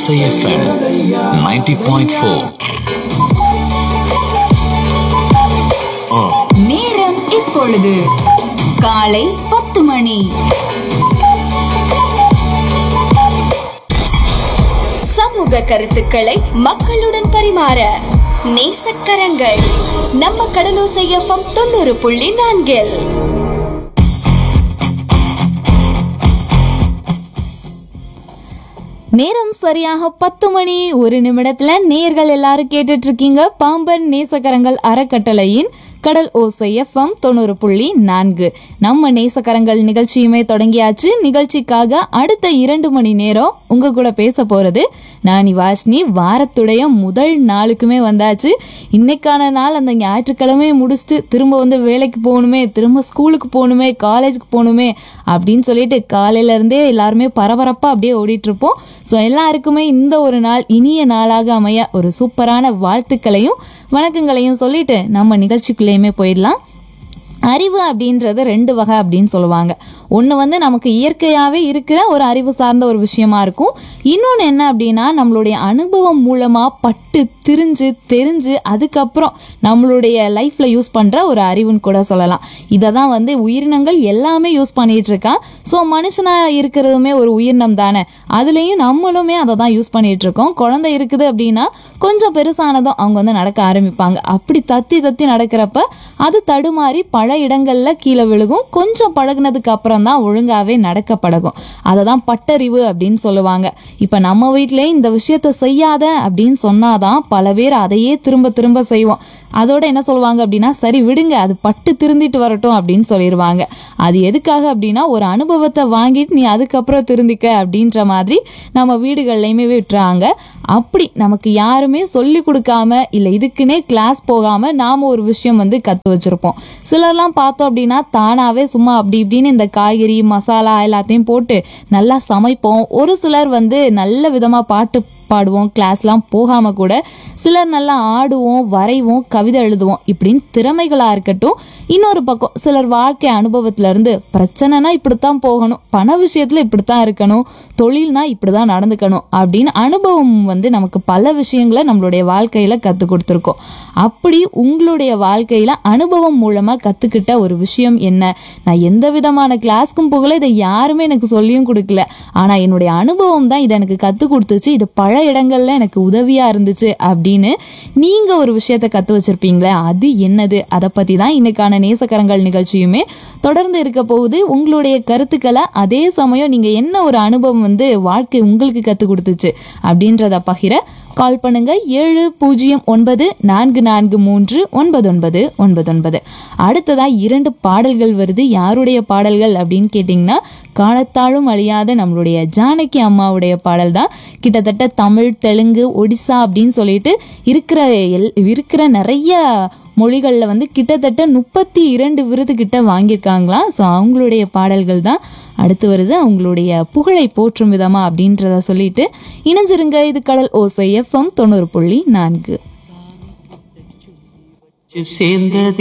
ஓசை எஃப்எம் 90.4 நேரம் இப்பொழுது காலை பத்து மணி சமூக கருத்துக்களை மக்களுடன் பரிமாற நேசக்கரங்கள் நம்ம கடலோசை எஃப்எம் தொண்ணூறு புள்ளி நான்கில் நேரம் சரியாக பத்து மணி ஒரு நிமிடத்துல நேர்கள் எல்லாரும் கேட்டுட்டு இருக்கீங்க பாம்பன் நேசக்கரங்கள் அறக்கட்டளையின் கடல் ஓசை எஃப்எம் தொண்ணூறு புள்ளி நான்கு நம்ம நேசக்கரங்கள் நிகழ்ச்சியுமே தொடங்கியாச்சு நிகழ்ச்சிக்காக அடுத்த இரண்டு மணி நேரம் உங்க கூட பேச போறது நான் வாஷ்னி வாரத்துடைய முதல் நாளுக்குமே வந்தாச்சு இன்னைக்கான நாள் அந்த ஞாயிற்றுக்கிழமையை முடிச்சுட்டு திரும்ப வந்து வேலைக்கு போகணுமே திரும்ப ஸ்கூலுக்கு போகணுமே காலேஜுக்கு போகணுமே அப்படின்னு சொல்லிட்டு காலையில இருந்தே எல்லாருமே பரபரப்பா அப்படியே ஓடிட்டு இருப்போம் ஸோ எல்லாருக்குமே இந்த ஒரு நாள் இனிய நாளாக அமைய ஒரு சூப்பரான வாழ்த்துக்களையும் வணக்கங்களையும் சொல்லிட்டு நம்ம நிகழ்ச்சிக்குள்ளேயுமே போயிடலாம் அறிவு அப்படின்றது ரெண்டு வகை அப்படின்னு சொல்லுவாங்க ஒன்று வந்து நமக்கு இயற்கையாகவே இருக்கிற ஒரு அறிவு சார்ந்த ஒரு விஷயமா இருக்கும் இன்னொன்று என்ன அப்படின்னா நம்மளுடைய அனுபவம் மூலமாக பட்டு திரிஞ்சு தெரிஞ்சு அதுக்கப்புறம் நம்மளுடைய லைஃப்பில் யூஸ் பண்ணுற ஒரு அறிவுன்னு கூட சொல்லலாம் இதை தான் வந்து உயிரினங்கள் எல்லாமே யூஸ் பண்ணிட்டு இருக்கா ஸோ மனுஷனாக இருக்கிறதுமே ஒரு உயிரினம் தானே அதுலேயும் நம்மளுமே அதை தான் யூஸ் பண்ணிட்டு இருக்கோம் குழந்தை இருக்குது அப்படின்னா கொஞ்சம் பெருசானதும் அவங்க வந்து நடக்க ஆரம்பிப்பாங்க அப்படி தத்தி தத்தி நடக்கிறப்ப அது தடுமாறி பல இடங்கள்ல கீழே விழுகும் கொஞ்சம் பழகுனதுக்கு அப்புறம் தான் ஒழுங்காவே நடக்க பழகும் அதை தான் பட்டறிவு அப்படின்னு சொல்லுவாங்க இப்ப நம்ம வீட்டிலே இந்த விஷயத்த செய்யாத அப்படின்னு சொன்னாதான் பல பேர் அதையே திரும்ப திரும்ப செய்வோம் அதோட என்ன சொல்லுவாங்க அப்படின்னா சரி விடுங்க அது பட்டு திருந்திட்டு வரட்டும் அப்படின்னு சொல்லிடுவாங்க அது எதுக்காக அப்படின்னா ஒரு அனுபவத்தை வாங்கிட்டு நீ அதுக்கப்புறம் திருந்திக்க அப்படின்ற மாதிரி நம்ம வீடுகள்லையுமே விட்டுறாங்க அப்படி நமக்கு யாருமே சொல்லி கொடுக்காம இல்லை இதுக்குன்னே கிளாஸ் போகாம நாம ஒரு விஷயம் வந்து கத்து வச்சிருப்போம் சிலர்லாம் பார்த்தோம் அப்படின்னா தானாவே சும்மா அப்படி இப்படின்னு இந்த காய்கறி மசாலா எல்லாத்தையும் போட்டு நல்லா சமைப்போம் ஒரு சிலர் வந்து நல்ல விதமா பாட்டு பாடுவோம் கிளாஸ்லாம் போகாம கூட சிலர் நல்லா ஆடுவோம் வரைவோம் கவிதை எழுதுவோம் இப்படின்னு திறமைகளா இருக்கட்டும் இன்னொரு பக்கம் சிலர் வாழ்க்கை அனுபவத்துல இருந்து பிரச்சனைனா இப்படித்தான் போகணும் பண விஷயத்துல இப்படித்தான் இருக்கணும் தொழில்னா இப்படிதான் நடந்துக்கணும் அப்படின்னு அனுபவம் வந்து நமக்கு பல விஷயங்களை நம்மளுடைய வாழ்க்கையில கத்து கொடுத்துருக்கோம் அப்படி உங்களுடைய வாழ்க்கையில அனுபவம் மூலமா கத்துக்கிட்ட ஒரு விஷயம் என்ன நான் எந்த விதமான கிளாஸ்க்கும் போகல இதை யாருமே எனக்கு சொல்லியும் கொடுக்கல ஆனா என்னுடைய அனுபவம் தான் இதை எனக்கு கத்து கொடுத்துச்சு இது பல இடங்கள்ல எனக்கு உதவியா இருந்துச்சு அப்படின்னு நீங்க ஒரு விஷயத்த கத்து வச்சிருப்பீங்களே அது என்னது அதை பத்தி தான் இன்னைக்கான நேசக்கரங்கள் நிகழ்ச்சியுமே தொடர்ந்து இருக்க போகுது உங்களுடைய கருத்துக்களை அதே சமயம் நீங்க என்ன ஒரு அனுபவம் வந்து வாழ்க்கை உங்களுக்கு கத்து கொடுத்துச்சு அப்படின்றத பகிர கால் பண்ணுங்க ஏழு பூஜ்ஜியம் ஒன்பது நான்கு நான்கு மூன்று ஒன்பது ஒன்பது ஒன்பது ஒன்பது அடுத்ததா இரண்டு பாடல்கள் வருது யாருடைய பாடல்கள் அப்படின்னு கேட்டிங்கன்னா காலத்தாலும் அழியாத நம்மளுடைய ஜானகி அம்மாவுடைய பாடல் தான் கிட்டத்தட்ட தமிழ் தெலுங்கு ஒடிசா அப்படின்னு சொல்லிட்டு இருக்கிற எல் இருக்கிற நிறைய மொழிகளில் வந்து கிட்டத்தட்ட முப்பத்தி இரண்டு விருது கிட்ட வாங்கியிருக்காங்களாம் ஸோ அவங்களுடைய பாடல்கள் தான் அடுத்து வருது அவங்களுடைய புகழை போற்றும் விதமா அப்படின்றத சொல்லிட்டு இணைஞ்சிருங்க இது கடல் ஓசை எஃப்எம் தொண்ணூறு புள்ளி நான்கு சேர்ந்தது